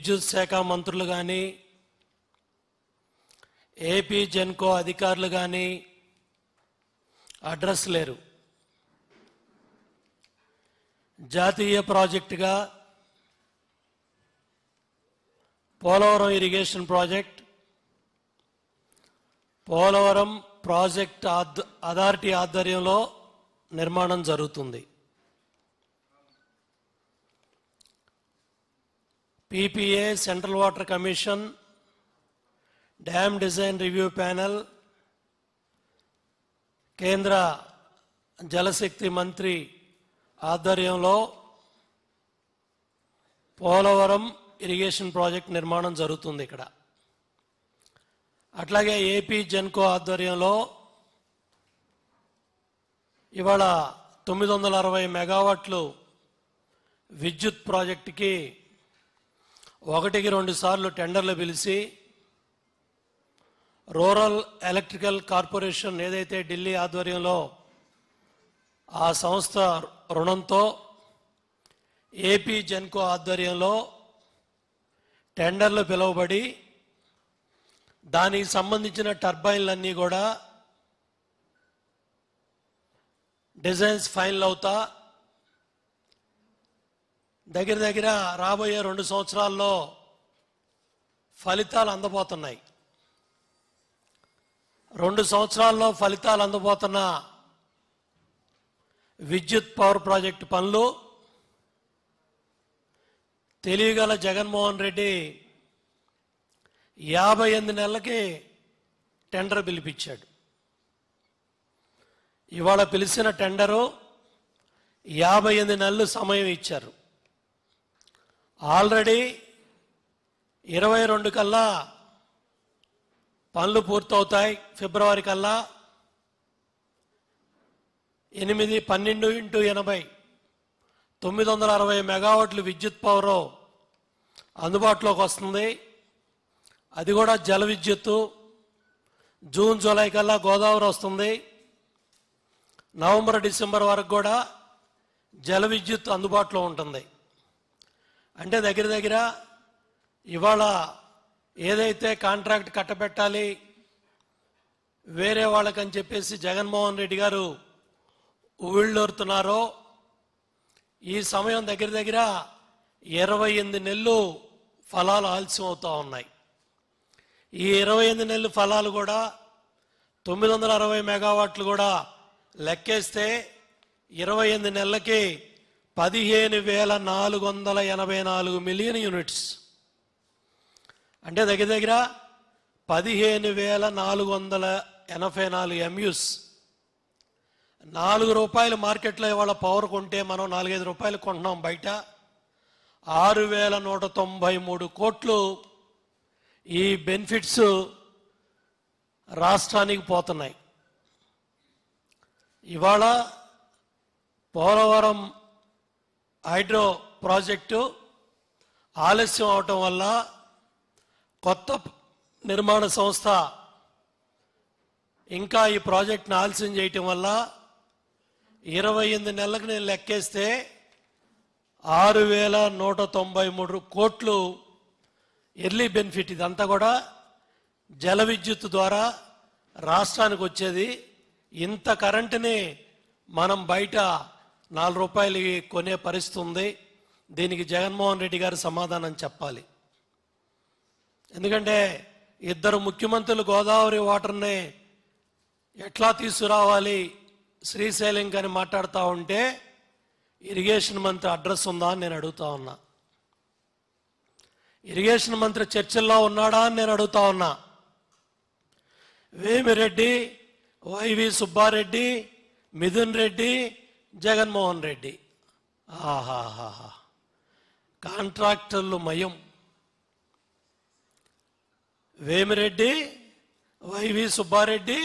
విద్యుత్ శాఖ మంత్రులు కానీ ఏపీ జెన్కో అధికారులు కానీ అడ్రస్ లేరు జాతీయ ప్రాజెక్టుగా Polavaram irrigation project Polavaram project ఆధ్ అథారిటీ ఆధ్వర్యంలో నిర్మాణం జరుగుతుంది PPA central water commission dam design review panel కేంద్ర జలశక్తి మంత్రి ఆధ్వర్యంలో పోలవరం ఇరిగేషన్ ప్రాజెక్ట్ నిర్మాణం జరుగుతుంది ఇక్కడ అట్లాగే ఏపీ జెన్కో ఆధ్వర్యంలో ఇవాళ తొమ్మిది వందల అరవై మెగావాట్లు విద్యుత్ ప్రాజెక్టుకి ఒకటికి రెండు సార్లు టెండర్లు పిలిచి రూరల్ ఎలక్ట్రికల్ కార్పొరేషన్ ఏదైతే ఢిల్లీ ఆధ్వర్యంలో ఆ సంస్థ రుణంతో ఏపీ జెన్కో ఆధ్వర్యంలో టెండర్లు పిలువబడి దానికి సంబంధించిన టర్బైన్లన్నీ కూడా డిజైన్స్ ఫైనల్ అవుతా దగ్గర దగ్గర రాబోయే రెండు సంవత్సరాల్లో ఫలితాలు అందబోతున్నాయి రెండు సంవత్సరాల్లో ఫలితాలు అందబోతున్న విద్యుత్ పవర్ ప్రాజెక్టు పనులు తెలియగల జగన్మోహన్ రెడ్డి యాభై ఎనిమిది నెలలకి టెండర్ పిలిపించాడు ఇవాళ పిలిచిన టెండరు యాభై ఎనిమిది నెలలు సమయం ఇచ్చారు ఆల్రెడీ ఇరవై రెండు కల్లా పనులు పూర్తవుతాయి ఫిబ్రవరి కల్లా ఎనిమిది పన్నెండు ఇంటూ ఎనభై తొమ్మిది వందల అరవై మెగావాట్లు విద్యుత్ పవర్ అందుబాటులోకి వస్తుంది అది కూడా జల విద్యుత్తు జూన్ జూలై కల్లా గోదావరి వస్తుంది నవంబర్ డిసెంబర్ వరకు కూడా జల విద్యుత్ అందుబాటులో ఉంటుంది అంటే దగ్గర దగ్గర ఇవాళ ఏదైతే కాంట్రాక్ట్ కట్టబెట్టాలి వేరే వాళ్ళకని చెప్పేసి జగన్మోహన్ రెడ్డి గారు ఉవ్విళ్ళూరుతున్నారో ఈ సమయం దగ్గర దగ్గర ఇరవై ఎనిమిది నెలలు ఫలాలు ఆలస్యం అవుతూ ఉన్నాయి ఈ ఇరవై ఎనిమిది నెలలు ఫలాలు కూడా తొమ్మిది వందల అరవై మెగావాట్లు కూడా లెక్కేస్తే ఇరవై ఎనిమిది నెలలకి పదిహేను వేల నాలుగు వందల ఎనభై నాలుగు మిలియన్ యూనిట్స్ అంటే దగ్గర దగ్గర పదిహేను వేల నాలుగు వందల ఎనభై నాలుగు ఎంయూస్ నాలుగు రూపాయలు మార్కెట్లో ఇవాళ పవర్ కొంటే మనం నాలుగైదు రూపాయలు కొంటున్నాం బయట ఆరు వేల నూట తొంభై మూడు కోట్లు ఈ బెనిఫిట్స్ రాష్ట్రానికి పోతున్నాయి ఇవాళ పోలవరం హైడ్రో ప్రాజెక్టు ఆలస్యం అవటం వల్ల కొత్త నిర్మాణ సంస్థ ఇంకా ఈ ప్రాజెక్ట్ని ఆలస్యం చేయటం వల్ల ఇరవై ఎనిమిది నెలలకు నేను లెక్కేస్తే ఆరు వేల నూట తొంభై మూడు కోట్లు ఎర్లీ బెనిఫిట్ ఇదంతా కూడా జల విద్యుత్ ద్వారా రాష్ట్రానికి వచ్చేది ఇంత కరెంటుని మనం బయట నాలుగు రూపాయలు కొనే పరిస్థితి ఉంది దీనికి జగన్మోహన్ రెడ్డి గారు సమాధానం చెప్పాలి ఎందుకంటే ఇద్దరు ముఖ్యమంత్రులు గోదావరి వాటర్ని ఎట్లా తీసుకురావాలి శ్రీశైలం కానీ మాట్లాడుతూ ఉంటే ఇరిగేషన్ మంత్రి అడ్రస్ ఉందా అని నేను అడుగుతా ఉన్నా ఇరిగేషన్ మంత్రి చర్చల్లో ఉన్నాడా అని నేను అడుగుతా ఉన్నా వేమిరెడ్డి వైవి సుబ్బారెడ్డి మిథున్ రెడ్డి జగన్మోహన్ రెడ్డి ఆహాహాహా కాంట్రాక్టర్లు మయం వేమిరెడ్డి వైవి సుబ్బారెడ్డి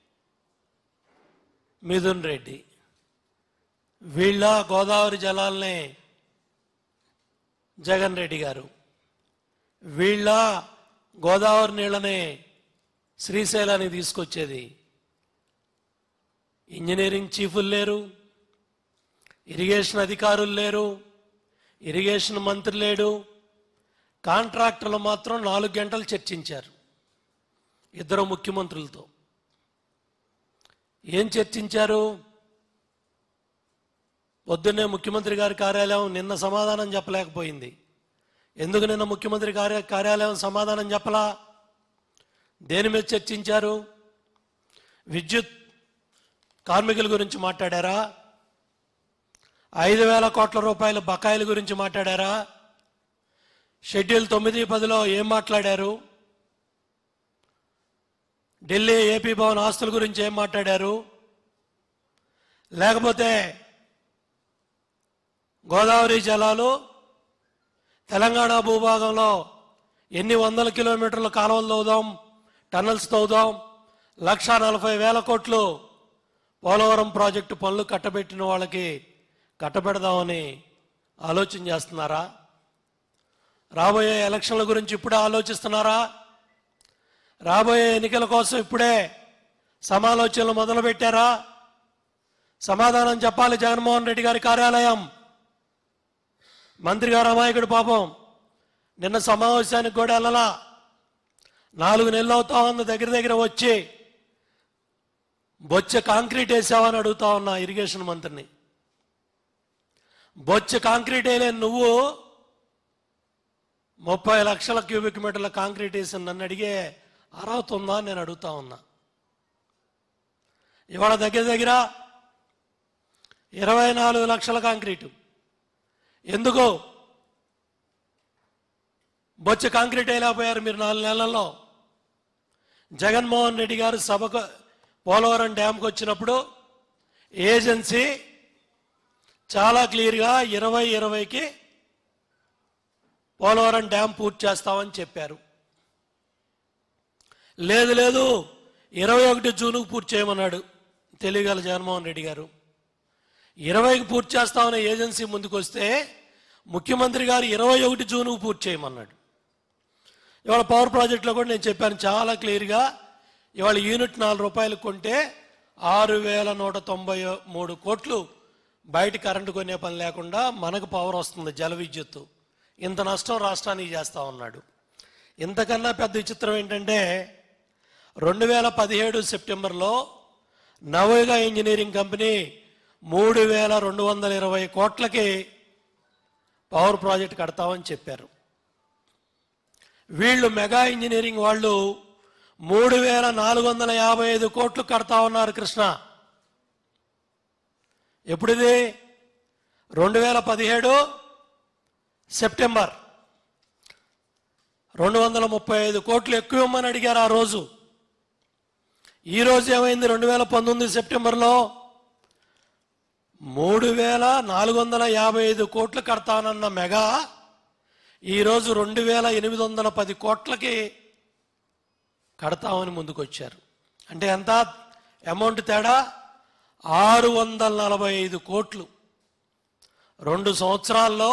మిథున్ రెడ్డి వీళ్ళ గోదావరి జలాల్ని జగన్ రెడ్డి గారు వీళ్ళ గోదావరి నీళ్ళని శ్రీశైలానికి తీసుకొచ్చేది ఇంజనీరింగ్ చీఫులు లేరు ఇరిగేషన్ అధికారులు లేరు ఇరిగేషన్ మంత్రి లేడు కాంట్రాక్టర్లు మాత్రం నాలుగు గంటలు చర్చించారు ఇద్దరు ముఖ్యమంత్రులతో ఏం చర్చించారు పొద్దున్నే ముఖ్యమంత్రి గారి కార్యాలయం నిన్న సమాధానం చెప్పలేకపోయింది ఎందుకు నిన్న ముఖ్యమంత్రి కార్య కార్యాలయం సమాధానం చెప్పలా దేని మీద చర్చించారు విద్యుత్ కార్మికుల గురించి మాట్లాడారా ఐదు వేల కోట్ల రూపాయల బకాయిల గురించి మాట్లాడారా షెడ్యూల్ తొమ్మిది పదిలో ఏం మాట్లాడారు ఢిల్లీ ఏపీ భవన్ ఆస్తుల గురించి ఏం మాట్లాడారు లేకపోతే గోదావరి జలాలు తెలంగాణ భూభాగంలో ఎన్ని వందల కిలోమీటర్ల కాలువలు తవ్వుదాం టన్నల్స్ తవ్వుదాం లక్ష నలభై వేల కోట్లు పోలవరం ప్రాజెక్టు పనులు కట్టబెట్టిన వాళ్ళకి కట్టబెడదామని ఆలోచన చేస్తున్నారా రాబోయే ఎలక్షన్ల గురించి ఇప్పుడే ఆలోచిస్తున్నారా రాబోయే ఎన్నికల కోసం ఇప్పుడే సమాలోచనలు మొదలు పెట్టారా సమాధానం చెప్పాలి జగన్మోహన్ రెడ్డి గారి కార్యాలయం మంత్రి గారు అమాయకుడు పాపం నిన్న సమావేశానికి కూడా వెళ్ళలా నాలుగు నెలలు అవుతా ఉంది దగ్గర దగ్గర వచ్చి బొచ్చ కాంక్రీట్ వేసావని అడుగుతా ఉన్నా ఇరిగేషన్ మంత్రిని బొచ్చ కాంక్రీట్ వేయలేని నువ్వు ముప్పై లక్షల క్యూబిక్ మీటర్ల కాంక్రీట్ వేసి నన్ను అడిగే అర్హత ఉందా అని నేను అడుగుతా ఉన్నా ఇవాళ దగ్గర దగ్గర ఇరవై నాలుగు లక్షల కాంక్రీటు ఎందుకు బొచ్చ కాంక్రీట్ వేయలేకపోయారు మీరు నాలుగు నెలల్లో జగన్మోహన్ రెడ్డి గారు సభకు పోలవరం డ్యాంకి వచ్చినప్పుడు ఏజెన్సీ చాలా క్లియర్గా ఇరవై ఇరవైకి పోలవరం డ్యాం పూర్తి చేస్తామని చెప్పారు లేదు లేదు ఇరవై ఒకటి జూన్కు పూర్తి చేయమన్నాడు తెలియగల జగన్మోహన్ రెడ్డి గారు ఇరవైకి పూర్తి చేస్తామనే ఏజెన్సీ ముందుకు వస్తే ముఖ్యమంత్రి గారు ఇరవై ఒకటి జూన్కు పూర్తి చేయమన్నాడు ఇవాళ పవర్ ప్రాజెక్ట్లో కూడా నేను చెప్పాను చాలా క్లియర్గా ఇవాళ యూనిట్ నాలుగు రూపాయలు కొంటే ఆరు వేల నూట తొంభై మూడు కోట్లు బయట కరెంటు కొనే పని లేకుండా మనకు పవర్ వస్తుంది జల విద్యుత్తు ఇంత నష్టం రాష్ట్రానికి చేస్తా ఉన్నాడు ఇంతకన్నా పెద్ద విచిత్రం ఏంటంటే రెండు వేల పదిహేడు సెప్టెంబర్లో నవయుగ ఇంజనీరింగ్ కంపెనీ మూడు వేల రెండు వందల ఇరవై కోట్లకి పవర్ ప్రాజెక్ట్ కడతామని చెప్పారు వీళ్ళు మెగా ఇంజనీరింగ్ వాళ్ళు మూడు వేల నాలుగు వందల యాభై ఐదు కోట్లు కడతా ఉన్నారు కృష్ణ ఎప్పుడిది రెండు వేల పదిహేడు సెప్టెంబర్ రెండు వందల ముప్పై ఐదు కోట్లు ఎక్కువ ఇవ్వమని అడిగారు ఆ రోజు ఈ రోజు ఏమైంది రెండు వేల పంతొమ్మిది సెప్టెంబర్లో మూడు వేల నాలుగు వందల యాభై ఐదు కోట్లు కడతానన్న మెగా ఈరోజు రెండు వేల ఎనిమిది వందల పది కోట్లకి కడతామని ముందుకొచ్చారు అంటే ఎంత అమౌంట్ తేడా ఆరు వందల నలభై ఐదు కోట్లు రెండు సంవత్సరాల్లో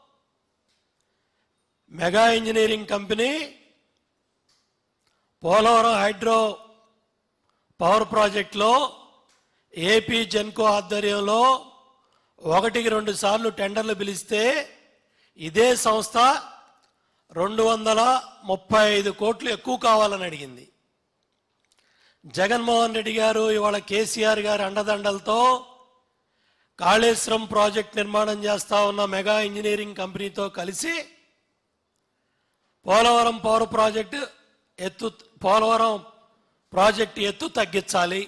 mega engineering company Polavaram hydro power ప్రాజెక్టులో ఏపీ జెన్కో ఆధ్వర్యంలో ఒకటికి రెండు సార్లు టెండర్లు పిలిస్తే ఇదే సంస్థ రెండు వందల ముప్పై ఐదు కోట్లు ఎక్కువ కావాలని అడిగింది జగన్మోహన్ రెడ్డి గారు ఇవాళ కేసీఆర్ గారి అండదండలతో కాళేశ్వరం ప్రాజెక్ట్ నిర్మాణం చేస్తా ఉన్న మెగా ఇంజనీరింగ్ కంపెనీతో కలిసి పోలవరం పవర్ ప్రాజెక్టు ఎత్తు పోలవరం ప్రాజెక్టు ఎత్తు తగ్గించాలి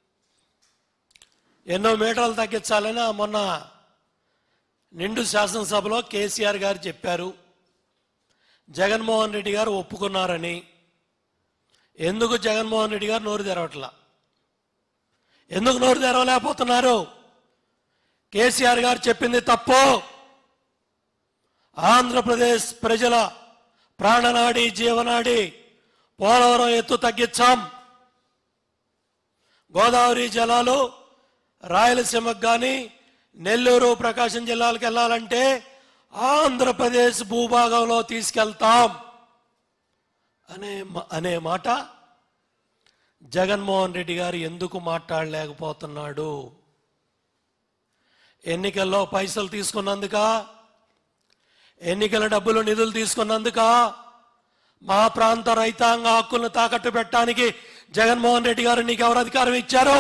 ఎన్నో మీటర్లు తగ్గించాలని మొన్న నిండు శాసనసభలో కేసీఆర్ గారు చెప్పారు జగన్మోహన్ రెడ్డి గారు ఒప్పుకున్నారని ఎందుకు జగన్మోహన్ రెడ్డి గారు నోరు తెరవట్లా ఎందుకు నోరు తెరవలేకపోతున్నారు కేసీఆర్ గారు చెప్పింది తప్పు ఆంధ్రప్రదేశ్ ప్రజల ప్రాణనాడి జీవనాడి పోలవరం ఎత్తు తగ్గించాం గోదావరి జలాలు రాయలసీమకు కానీ నెల్లూరు ప్రకాశం జిల్లాలకు వెళ్ళాలంటే ఆంధ్రప్రదేశ్ భూభాగంలో తీసుకెళ్తాం అనే మా- అనే మాట జగన్మోహన్ రెడ్డి గారు ఎందుకు మాట్లాడలేకపోతున్నాడు ఎన్నికల్లో పైసలు తీసుకున్నందుక ఎన్నికల డబ్బులు నిధులు తీసుకున్నందుక మా ప్రాంత రైతాంగ హక్కులను తాకట్టు పెట్టడానికి జగన్మోహన్ రెడ్డి గారు నీకు ఎవరు అధికారం ఇచ్చారు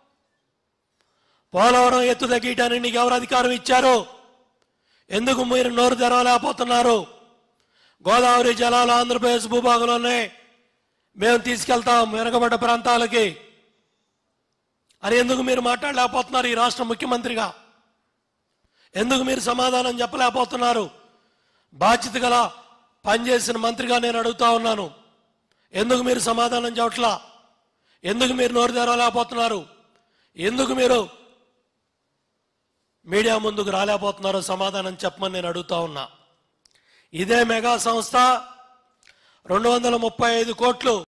పోలవరం ఎత్తు తగ్గటానికి నీకు ఎవరు అధికారం ఇచ్చారు ఎందుకు మీరు నోరు తెరవలేకపోతున్నారు గోదావరి జలాలు ఆంధ్రప్రదేశ్ భూభాగంలోనే మేము తీసుకెళ్తాం వెనకబడ్డ ప్రాంతాలకి అని ఎందుకు మీరు మాట్లాడలేకపోతున్నారు ఈ రాష్ట్ర ముఖ్యమంత్రిగా ఎందుకు మీరు సమాధానం చెప్పలేకపోతున్నారు బాధ్యత గల పనిచేసిన మంత్రిగా నేను అడుగుతా ఉన్నాను ఎందుకు మీరు సమాధానం చెప్పట్లా ఎందుకు మీరు నోరు తెరవలేకపోతున్నారు ఎందుకు మీరు మీడియా ముందుకు రాలేకపోతున్నారో సమాధానం చెప్పమని నేను అడుగుతా ఉన్నా ఇదే మెగా సంస్థ రెండు వందల ముప్పై ఐదు కోట్లు